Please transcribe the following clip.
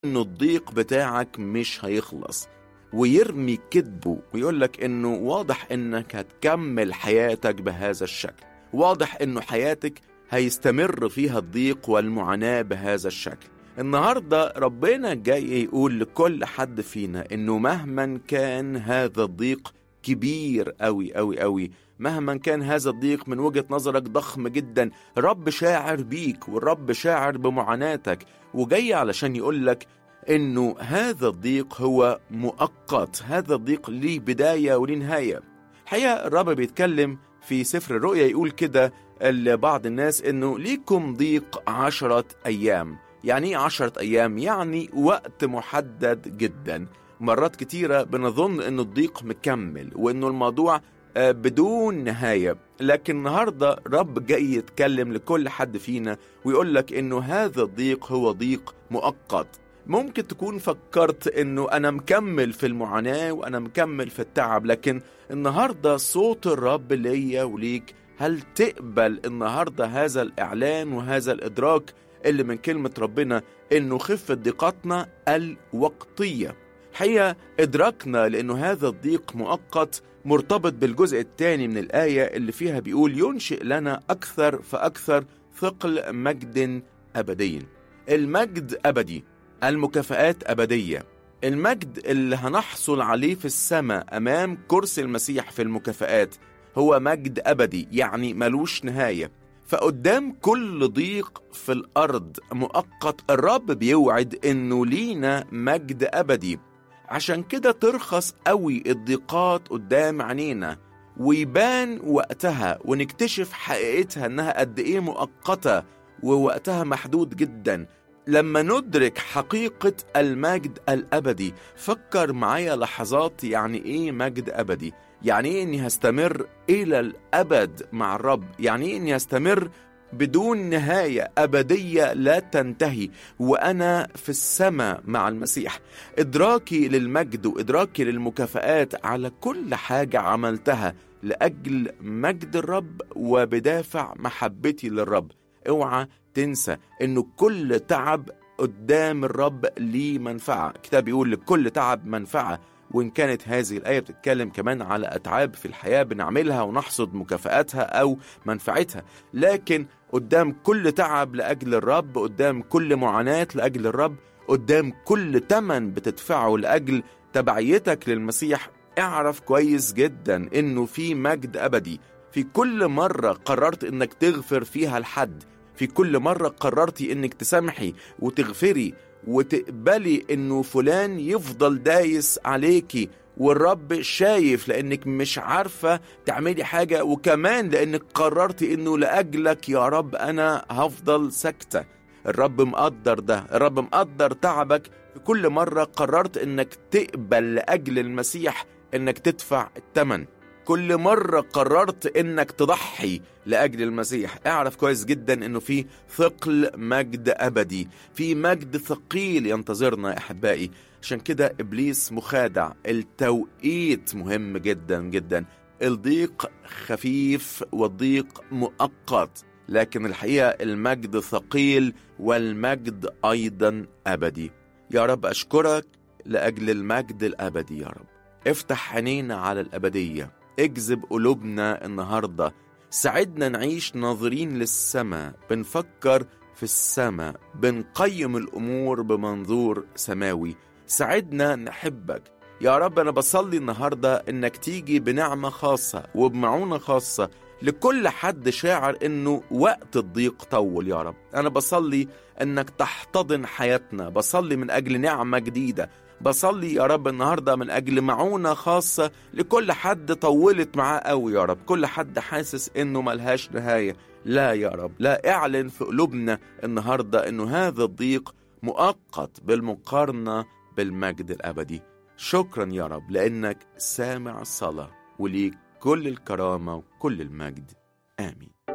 انه الضيق بتاعك مش هيخلص ويرمي كذبه ويقول لك انه واضح انك هتكمل حياتك بهذا الشكل واضح انه حياتك هيستمر فيها الضيق والمعاناة بهذا الشكل النهاردة ربنا جاي يقول لكل حد فينا انه مهما كان هذا الضيق كبير أوي أوي أوي مهما كان هذا الضيق من وجهة نظرك ضخم جدا رب شاعر بيك والرب شاعر بمعاناتك وجاي علشان يقول لك انه هذا الضيق هو مؤقت هذا الضيق ليه بداية وليه نهاية الحقيقة الرب بيتكلم في سفر الرؤيا يقول كده لبعض الناس انه ليكم ضيق عشرة ايام يعني ايه عشرة ايام يعني وقت محدد جدا مرات كتيرة بنظن انه الضيق مكمل وانه الموضوع بدون نهاية لكن النهاردة رب جاي يتكلم لكل حد فينا ويقول لك انه هذا الضيق هو ضيق مؤقت ممكن تكون فكرت انه انا مكمل في المعاناة وانا مكمل في التعب لكن النهاردة صوت الرب ليا وليك هل تقبل النهاردة هذا الاعلان وهذا الادراك اللي من كلمة ربنا انه خفة ضيقاتنا الوقتية حقيقة ادركنا لانه هذا الضيق مؤقت مرتبط بالجزء الثاني من الآية اللي فيها بيقول ينشئ لنا أكثر فأكثر ثقل مجد أبدي المجد أبدي المكافآت أبدية المجد اللي هنحصل عليه في السماء أمام كرسي المسيح في المكافآت هو مجد أبدي يعني ملوش نهاية فقدام كل ضيق في الأرض مؤقت الرب بيوعد إنه لينا مجد أبدي عشان كده ترخص قوي الضيقات قدام عينينا ويبان وقتها ونكتشف حقيقتها انها قد ايه مؤقته ووقتها محدود جدا لما ندرك حقيقة المجد الأبدي فكر معايا لحظات يعني إيه مجد أبدي يعني إيه إني هستمر إلى الأبد مع الرب يعني إيه إني هستمر بدون نهاية أبدية لا تنتهي وأنا في السماء مع المسيح إدراكي للمجد وإدراكي للمكافآت على كل حاجة عملتها لأجل مجد الرب وبدافع محبتي للرب اوعى تنسى انه كل تعب قدام الرب ليه منفعة كتاب يقول لكل تعب منفعة وإن كانت هذه الآية بتتكلم كمان على أتعاب في الحياة بنعملها ونحصد مكافآتها أو منفعتها لكن قدام كل تعب لأجل الرب قدام كل معاناة لأجل الرب قدام كل تمن بتدفعه لأجل تبعيتك للمسيح اعرف كويس جدا انه في مجد ابدي في كل مرة قررت انك تغفر فيها لحد في كل مرة قررتي انك تسامحي وتغفري وتقبلي انه فلان يفضل دايس عليكي والرب شايف لانك مش عارفة تعملي حاجة وكمان لانك قررتي انه لاجلك يا رب انا هفضل ساكتة الرب مقدر ده الرب مقدر تعبك في كل مرة قررت انك تقبل لاجل المسيح انك تدفع الثمن كل مرة قررت انك تضحي لاجل المسيح اعرف كويس جدا انه في ثقل مجد ابدي في مجد ثقيل ينتظرنا يا احبائي عشان كده ابليس مخادع التوقيت مهم جدا جدا الضيق خفيف والضيق مؤقت لكن الحقيقة المجد ثقيل والمجد أيضا أبدي يا رب أشكرك لأجل المجد الأبدي يا رب افتح عينينا على الأبدية اجذب قلوبنا النهاردة ساعدنا نعيش ناظرين للسماء بنفكر في السماء بنقيم الأمور بمنظور سماوي ساعدنا نحبك يا رب أنا بصلي النهاردة إنك تيجي بنعمة خاصة وبمعونة خاصة لكل حد شاعر إنه وقت الضيق طول يا رب أنا بصلي إنك تحتضن حياتنا بصلي من أجل نعمة جديدة بصلي يا رب النهاردة من أجل معونة خاصة لكل حد طولت معاه قوي يا رب كل حد حاسس إنه ملهاش نهاية لا يا رب لا اعلن في قلوبنا النهاردة إنه هذا الضيق مؤقت بالمقارنة بالمجد الأبدي شكرا يا رب لأنك سامع الصلاة وليك كل الكرامة وكل المجد آمين